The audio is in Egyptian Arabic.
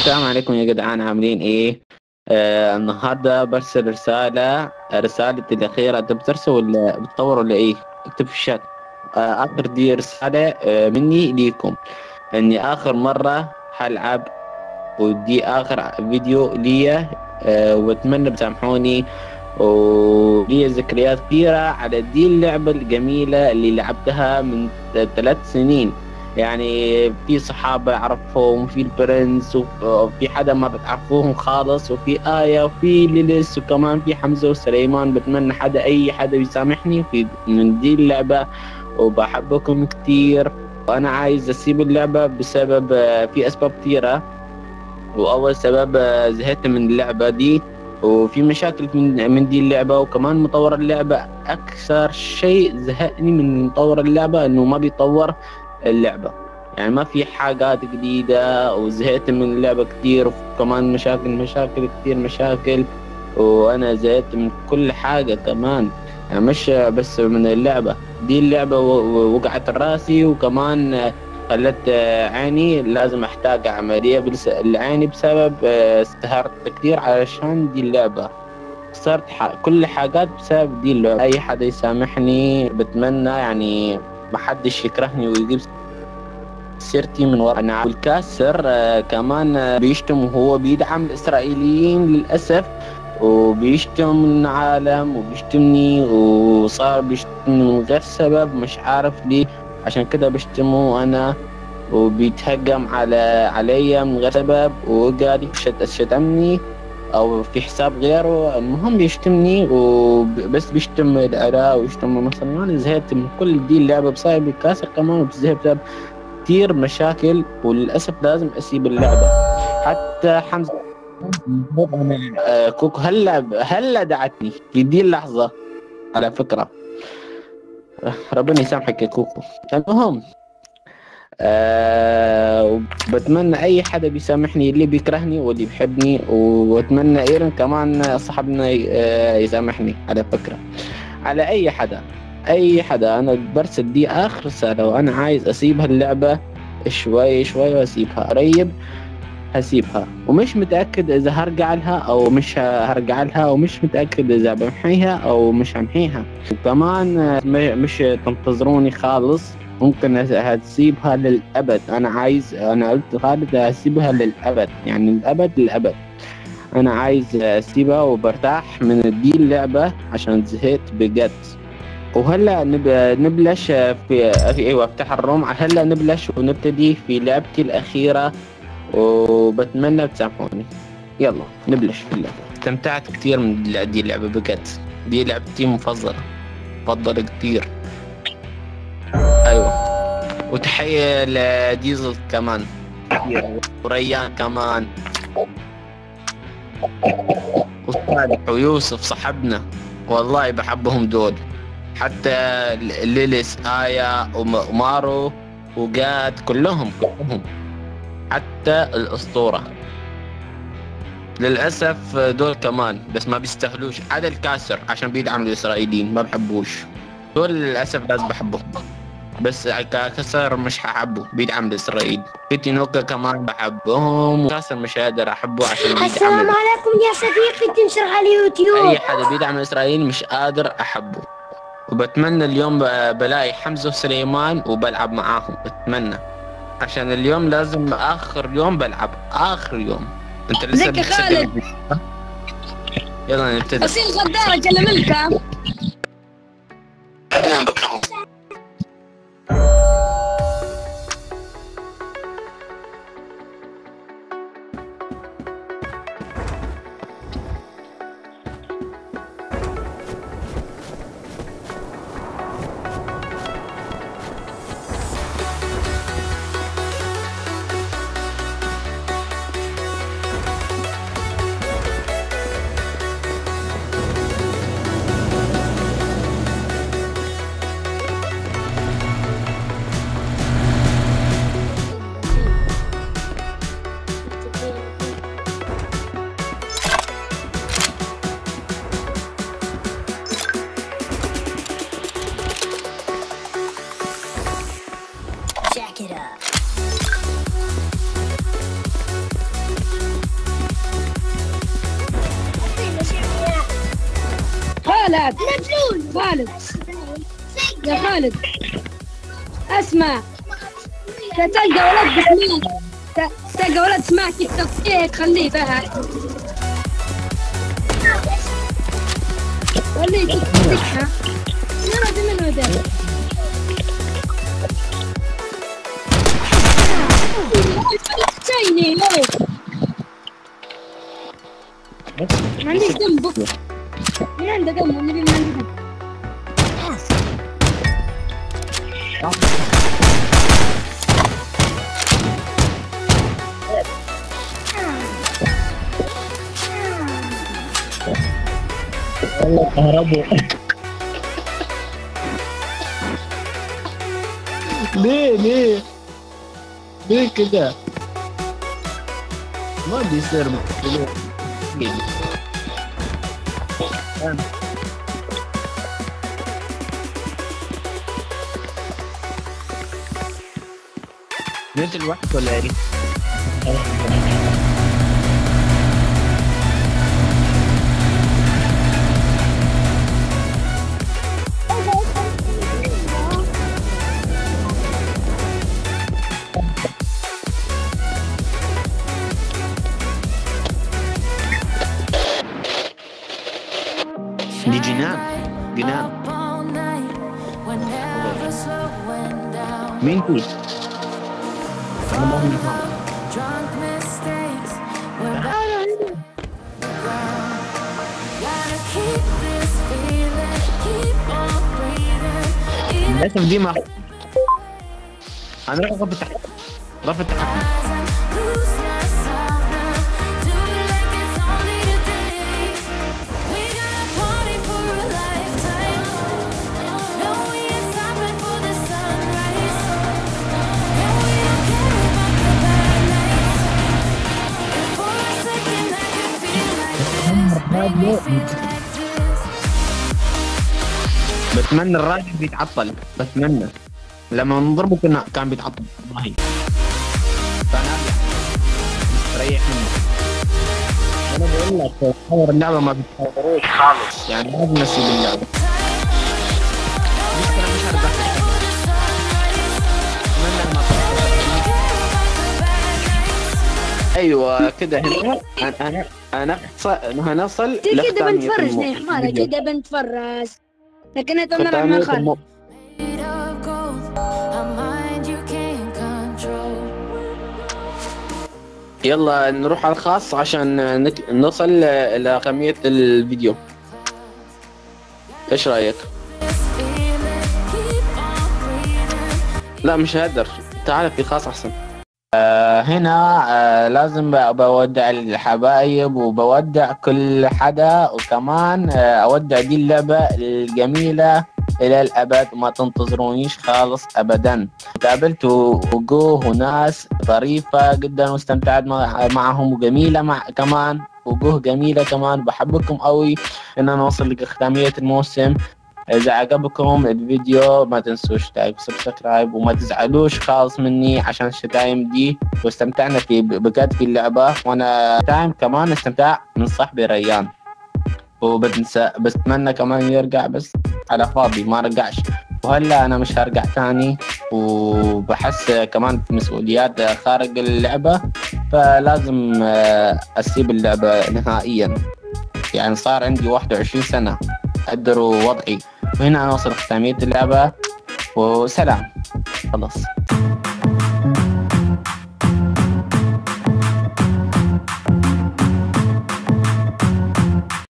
السلام عليكم يا جدعان عاملين ايه؟ آه النهارده برسل رسالة رسالتي الأخيرة أنت بترسل ولا بتطور ولا ايه؟ اكتب في الشات آه آخر دي رسالة آه مني ليكم إني آخر مرة حلعب ودي آخر فيديو ليا آه وأتمنى بتسامحوني ولي ذكريات كثيرة على دي اللعبة الجميلة اللي لعبتها من ثلاث سنين يعني في صحابة أعرفهم في البرنس وفي حدا ما بتعرفوهم خالص وفي آية وفي ليلس وكمان في حمزة وسليمان بتمنى حدا أي حدا يسامحني في من دي اللعبة وبحبكم كثير وأنا عايز أسيب اللعبة بسبب في أسباب كثيرة وأول سبب زهقت من اللعبة دي وفي مشاكل من من دي اللعبة وكمان مطور اللعبة أكثر شيء زهقني من مطور اللعبة إنه ما بيطور اللعبة يعني ما في حاجات جديدة وزهقت من اللعبة كتير وكمان مشاكل مشاكل كتير مشاكل وأنا زهقت من كل حاجة كمان يعني مش بس من اللعبة دي اللعبة وقعت راسي وكمان خلت عيني لازم احتاج عملية لعيني بسبب استهرت كتير علشان دي اللعبة صرت كل حاجات بسبب دي اللعبة أي حدا يسامحني بتمنى يعني محدش يكرهني ويجيب سيرتي من ورا انا والكاسر آه كمان آه بيشتم وهو بيدعم الاسرائيليين للاسف وبيشتم العالم وبيشتمني وصار بيشتمني من غير سبب مش عارف ليه عشان كده بيشتمه انا وبيتهجم على عليا من غير سبب وقاعد شتمني او في حساب غيره المهم بيشتمني وبس بيشتم العراق ويشتم مصر انا زهقت من كل دي اللعبه بسبب الكاسر كمان وزهقت بسبب كثير مشاكل وللاسف لازم اسيب اللعبه حتى حمزه كوكو هلا هلا دعتني في دي اللحظه على فكره ربنا يسامحك يا كوكو المهم أه وبتمنى اي حدا بيسامحني اللي بيكرهني واللي بيحبني واتمنى ايرن كمان صاحبنا يسامحني على فكرة على اي حدا اي حدا انا برسل دي اخر رسالة وانا عايز اسيب اللعبة شوي شوي واسيبها قريب هسيبها ومش متأكد اذا هرجع لها او مش هرجع لها ومش متأكد اذا بمحيها او مش همحيها وكمان مش تنتظروني خالص ممكن هتسيبها للأبد أنا عايز أنا قلت خالد هسيبها للأبد يعني الأبد للأبد أنا عايز أسيبها وبرتاح من دي اللعبة عشان زهقت بجد وهلا نب... نبلش في ايوه افتح الروم هلا نبلش ونبتدي في لعبتي الأخيرة وبتمنى تسامحوني يلا نبلش في اللعبة استمتعت كثير من دي اللعبة بجد دي لعبتي المفضلة بفضل كثير ايوه وتحية لديزل كمان وريان كمان وصالح ويوسف صاحبنا والله بحبهم دول حتى ليليس آية ومارو وجاد كلهم كلهم حتى الأسطورة للأسف دول كمان بس ما بيستاهلوش هذا الكاسر عشان بيدعم الإسرائيليين ما بحبوش دول للأسف لازم بحبهم بس كسر مش هحبه بيدعم لإسرائيل في تينوكا كمان بحبهم كاسر مش قادر أحبه عشان بيدعم السلام عليكم يا صديقي تنشر على اليوتيوب أي حدا بيدعم إسرائيل مش قادر أحبه وبتمنى اليوم بلاقي حمزة وسليمان وبلعب معاهم بتمنى عشان اليوم لازم آخر يوم بلعب آخر يوم انت لسه زكي خالد يلا نبتدي اصيل غدارة كلم لك خالد خالد يا خالد اسمع تلقى ولد بسماك ت- تلقى ولد سماك تيك توك هيك خليه بقى خليه تيك توك ها نرد منه ده تسيني ليه ما عنديش دم بكره من عنده دم والنبي ما عنده دم والله كهربوا ليه ليه ليه كده ما بيصير ليه؟ نزل الوقت ولا ايه؟ دي جنان جنان مين في؟ أنا ما أعرف. للاسف دي ما انا راح اغرف التحكم غرفة التحكم بتمنى الراجل بيتعطل بتمنى لما نضربه كنا كان بيتعطل والله فانا ارجع مستريح منه انا بقول لك تطور اللعبه ما بتطوروش خالص يعني لازم نسيب اللعبه لسه أنا مش هرجع أتمنى ما تطور. ايوه كده هنا انا انا انا هنصل كده لختامية بنتفرج المو- يا حمارة الفيديو. كده بنتفرج لكن انت بنلعب ختامية مع خالد المو- يلا نروح على الخاص عشان نك... نصل إلى كمية الفيديو ايش رايك؟ لا مش هقدر تعال في خاص احسن آه هنا آه لازم ب- بودع الحبايب وبودع كل حدا وكمان آه اودع دي اللعبة الجميلة الى الابد ما تنتظرونيش خالص ابدا قابلت وجوه وناس ظريفة جدا واستمتعت مع- معهم وجميلة مع كمان وجوه جميلة كمان بحبكم قوي ان انا اوصل لختامية الموسم اذا عجبكم الفيديو ما تنسوش لايك سبسكرايب وما تزعلوش خالص مني عشان الشتايم دي واستمتعنا في بجد في اللعبة وانا تايم كمان استمتاع من صاحبي ريان وبتنسى بتمنى كمان يرجع بس على فاضي ما رجعش وهلا انا مش هرجع تاني وبحس كمان في مسؤوليات خارج اللعبة فلازم آه، اسيب اللعبة نهائيا يعني صار عندي 21 سنة قدروا وضعي وهنا انا وصل ختامية اللعبة وسلام خلاص